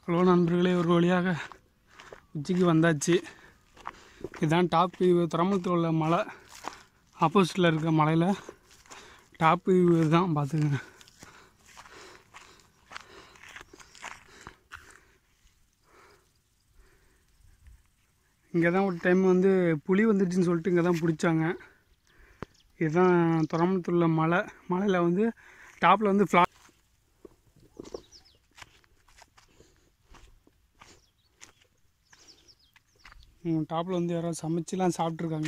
hello நண்பர்களே ஒரு வழியாக உச்சிக்கு வந்தாச்சு இதுதான் டாப் வியூ துறமத்தில் உள்ள மலை ஆப்போசிட்டில் இருக்க மலையில் டாப் வியூ தான் பார்த்துக்கங்க இங்கே தான் ஒரு டைம் வந்து புலி வந்துடுச்சுன்னு சொல்லிட்டு இங்கே தான் பிடிச்சாங்க இதுதான் துறமத்தில் உள்ள மலை மலையில் வந்து டாப்பில் வந்து ஃப்ளா டாப்பில் வந்து யாரோ சமைச்சுலாம் சாப்பிட்ருக்காங்க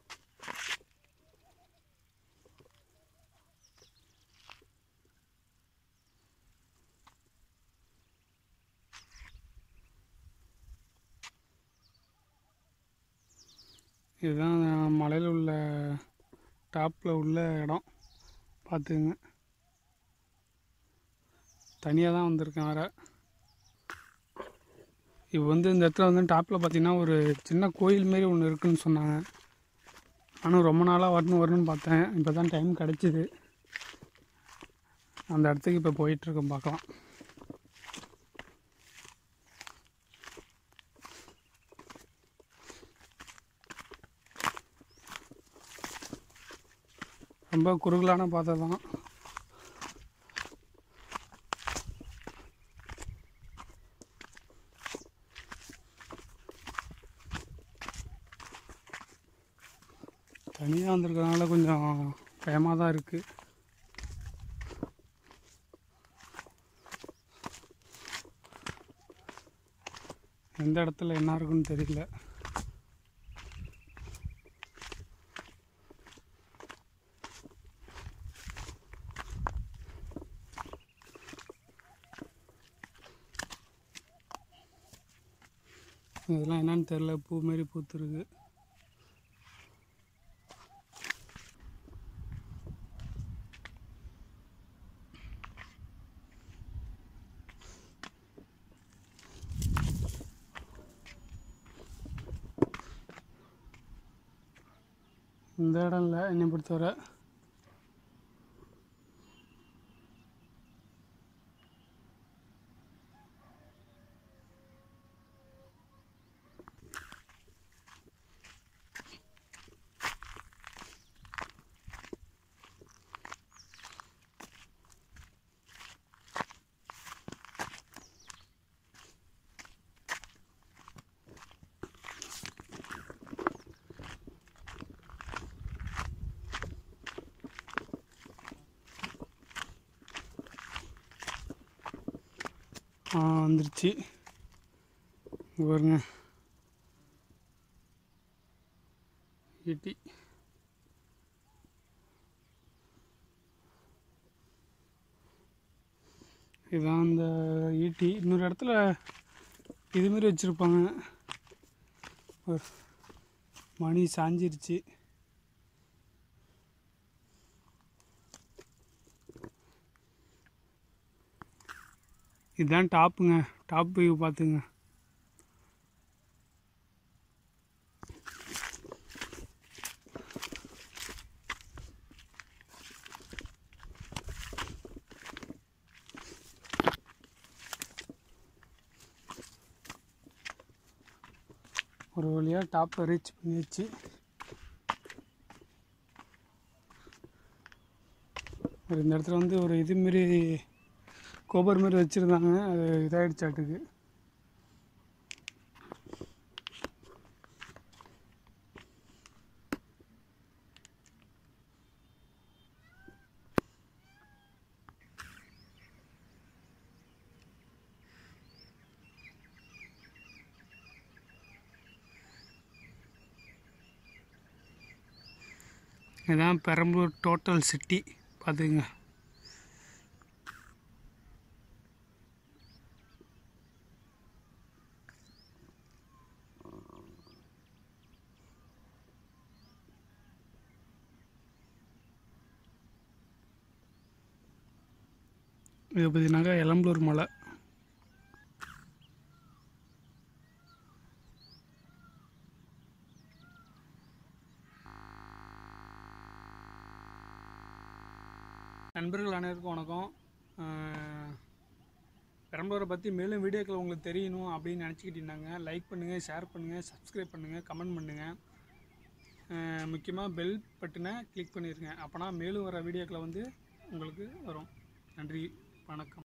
இதுதான் மலையில் உள்ள டாப்பில் உள்ள இடம் பார்த்துக்குங்க தனியாக தான் வந்திருக்கேன் வேறு இப்போ வந்து இந்த இடத்துல வந்து டாப்பில் பார்த்தீங்கன்னா ஒரு சின்ன கோயில் மாரி ஒன்று இருக்குன்னு சொன்னாங்க நானும் ரொம்ப நாளாக வரணும் வரணும்னு பார்த்தேன் இப்போ தான் டைம் கிடச்சிது அந்த இடத்துக்கு இப்போ போயிட்டுருக்கோம் பார்க்கலாம் ரொம்ப குறுகலான பாதை தான் தனியாக வந்திருக்கறனால கொஞ்சம் பயமாக தான் இருக்குது எந்த இடத்துல என்ன இருக்குன்னு தெரியல இதெல்லாம் என்னன்னு தெரில பூ மாரி பூத்துருக்கு இந்த இடம் இல்லை என்னை பொறுத்தவரை ஆ வந்துருச்சு இங்க பாருங்க ஈட்டி இதுதான் அந்த ஈட்டி இன்னொரு இடத்துல இதுமாரி வச்சுருப்பாங்க ஒரு மணி சாஞ்சிருச்சு இதுதான் டாப்புங்க டாப் வியூ பார்த்துங்க ஒரு வழியாக டாப்பை ரீச் பண்ணியாச்சு ஒரு இந்த இடத்துல வந்து ஒரு இது மாரி கோபர் மாரி வச்சுருந்தாங்க அது இதாகிடுச்சாட்டுக்கு இதுதான் பெரம்பலூர் டோட்டல் சிட்டி பார்த்துக்குங்க இது பார்த்தீங்கன்னாக்கா எலம்பலூர் மலை நண்பர்கள் அனைவருக்கும் வணக்கம் அஹ் பெரம்பலூரை பற்றி மேலும் வீடியோக்கள் உங்களுக்கு தெரியணும் அப்படின்னு நினச்சிக்கிட்டீங்கன்னாங்க லைக் பண்ணுங்கள் ஷேர் பண்ணுங்கள் சப்ஸ்கிரைப் பண்ணுங்கள் கமெண்ட் பண்ணுங்கள் முக்கியமாக பெல் பட்டனை கிளிக் பண்ணிடுங்க அப்போனா மேலும் வர வீடியோக்களை வந்து உங்களுக்கு வரும் நன்றி வணக்கம்